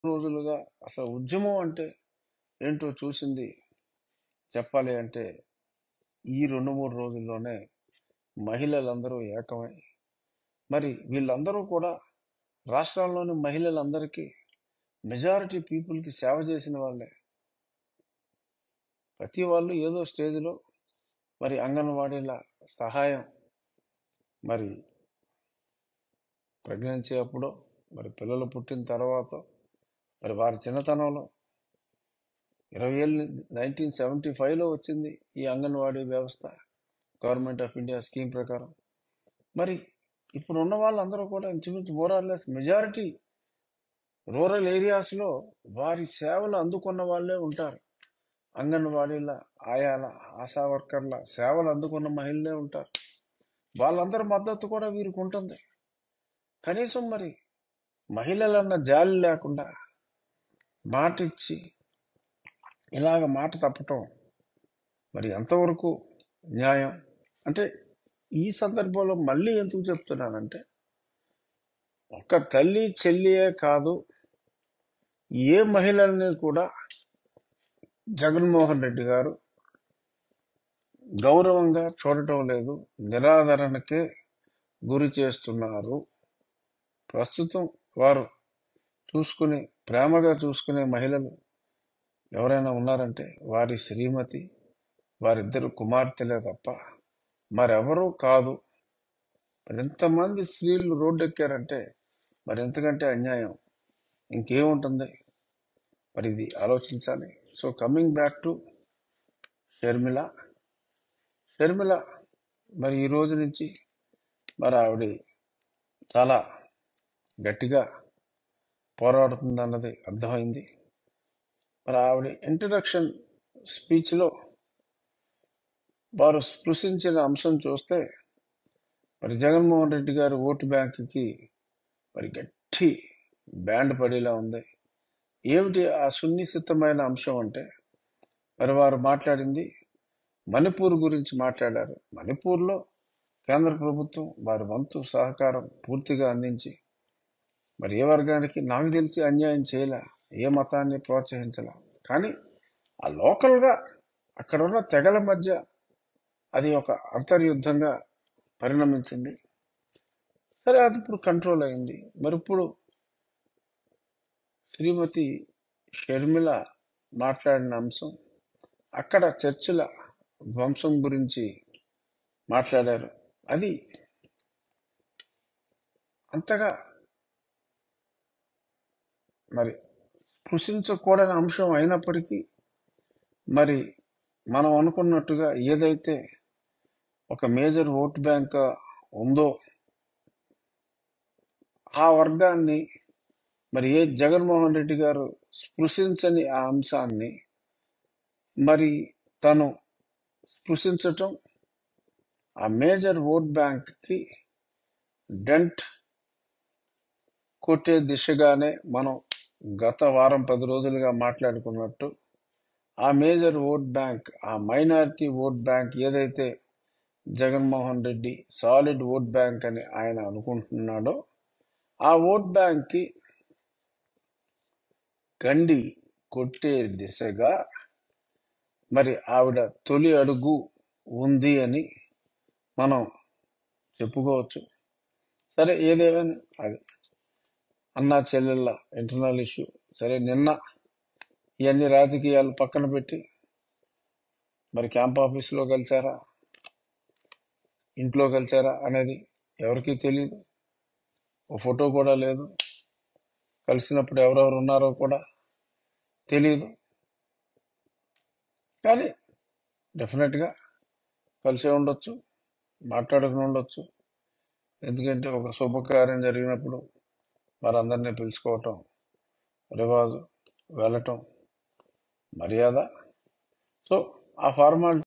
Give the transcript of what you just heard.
రోజులుగా అసలు ఉద్యమం అంటే ఏంటో చూసింది చెప్పాలి అంటే ఈ రెండు మూడు రోజుల్లోనే మహిళలందరూ ఏకమై మరి వీళ్ళందరూ కూడా రాష్ట్రాల్లోని మహిళలందరికీ మెజారిటీ పీపుల్కి సేవ చేసిన వాళ్ళే ప్రతి వాళ్ళు ఏదో స్టేజ్లో మరి అంగన్వాడీల సహాయం మరి ప్రెగ్నెన్సీ అప్పుడో మరి పిల్లలు పుట్టిన తర్వాత మరి వారి చిన్నతనంలో ఇరవై ఏళ్ళు నైన్టీన్ సెవెంటీ ఫైవ్లో వచ్చింది ఈ అంగన్వాడీ వ్యవస్థ గవర్నమెంట్ ఆఫ్ ఇండియా స్కీమ్ ప్రకారం మరి ఇప్పుడు ఉన్న వాళ్ళందరూ కూడా ఇంచుమించు మోరార్లెస్ మెజారిటీ రూరల్ ఏరియాస్లో వారి సేవలు అందుకున్న వాళ్ళే ఉంటారు అంగన్వాడీల ఆయాల ఆశా వర్కర్ల సేవలు అందుకున్న మహిళలే ఉంటారు వాళ్ళందరి మద్దతు కూడా వీరికి ఉంటుంది కనీసం మరి మహిళలన్న జాలి లేకుండా మాట ఇచ్చి ఇలాగ మాట తప్పటం మరి ఎంతవరకు న్యాయం అంటే ఈ సందర్భంలో మళ్ళీ ఎందుకు చెప్తున్నానంటే ఒక తల్లి చెల్లియే కాదు ఏ మహిళల్ని కూడా జగన్మోహన్ రెడ్డి గారు గౌరవంగా చూడటం లేదు నిరాదరణకే గురి చేస్తున్నారు ప్రస్తుతం వారు చూసుకునే ప్రేమగా చూసుకునే మహిళలు ఎవరైనా ఉన్నారంటే వారి శ్రీమతి వారిద్దరు కుమార్తెలే తప్ప మరెవరూ కాదు మరి ఎంతమంది స్త్రీలు రోడ్డెక్కారంటే మరి ఎంతకంటే అన్యాయం ఇంకేముంటుంది మరి ఇది ఆలోచించాలి so coming back to Sharmila Sharmila మరి ఈ రోజు నుంచి మరి ఆవిడ చాలా గట్టిగా పోరాడుతుందన్నది అర్థమైంది మరి ఆవిడ ఇంట్రడక్షన్ స్పీచ్లో వారు స్పృశించిన అంశం చూస్తే మరి జగన్మోహన్ రెడ్డి గారి ఓటు బ్యాంకుకి మరి గట్టి బ్యాండ్ పడేలా ఉంది ఏమిటి ఆ సున్నిశితమైన అంశం అంటే మరి వారు మాట్లాడింది మణిపూర్ గురించి మాట్లాడారు మణిపూర్లో కేంద్ర ప్రభుత్వం వారి వంతు సహకారం పూర్తిగా అందించి మరి ఏ వర్గానికి నాకు తెలిసి అన్యాయం చేయలే ఏ మతాన్ని ప్రోత్సహించలే కానీ ఆ లోకల్గా అక్కడ ఉన్న తెగల మధ్య అది ఒక అంతర్యుద్ధంగా పరిణమించింది సరే అది ఇప్పుడు కంట్రోల్ అయింది మరి ఇప్పుడు శ్రీమతి షర్మిల మాట్లాడిన అంశం అక్కడ చర్చిల వంశం గురించి మాట్లాడారు అది అంతగా మరి స్పృశించకూడని అంశం అయినప్పటికీ మరి మనం అనుకున్నట్టుగా ఏదైతే ఒక మేజర్ ఓట్ బ్యాంక్ ఉందో ఆ వర్గాన్ని మరి ఏ జగన్మోహన్ రెడ్డి గారు స్పృశించని ఆ అంశాన్ని మరి తను స్పృశించటం ఆ మేజర్ ఓట్ బ్యాంక్కి డెంట్ కొట్టే దిశగానే మనం గత వారం పది రోజులుగా మాట్లాడుకున్నట్టు ఆ మేజర్ ఓట్ బ్యాంక్ ఆ మైనారిటీ ఓట్ బ్యాంక్ ఏదైతే Jaganmohan Reddy solid vote bank అని ఆయన అనుకుంటున్నాడో ఆ ఓట్ బ్యాంక్కి గండి కొట్టే దిశగా మరి ఆవిడ తొలి అడుగు ఉంది అని మనం చెప్పుకోవచ్చు సరే ఏదేమైనా అది అన్నా చెల్లెళ్ళ ఇంటర్నల్ ఇష్యూ సరే నిన్న ఇవన్నీ రాజకీయాలు పక్కన పెట్టి మరి క్యాంప్ ఆఫీస్లో కలిసారా ఇంట్లో కలిసారా అనేది ఎవరికీ తెలియదు ఓ ఫోటో కూడా లేదు కలిసినప్పుడు ఎవరెవరు ఉన్నారో కూడా తెలియదు కానీ డెఫినెట్గా కలిసే ఉండొచ్చు మాట్లాడుకుని ఉండొచ్చు ఎందుకంటే ఒక శుభకార్యం జరిగినప్పుడు వారందరినీ పిలుచుకోవటం రివాజు వెళ్ళటం మర్యాద సో ఆ ఫార్మాలిటీ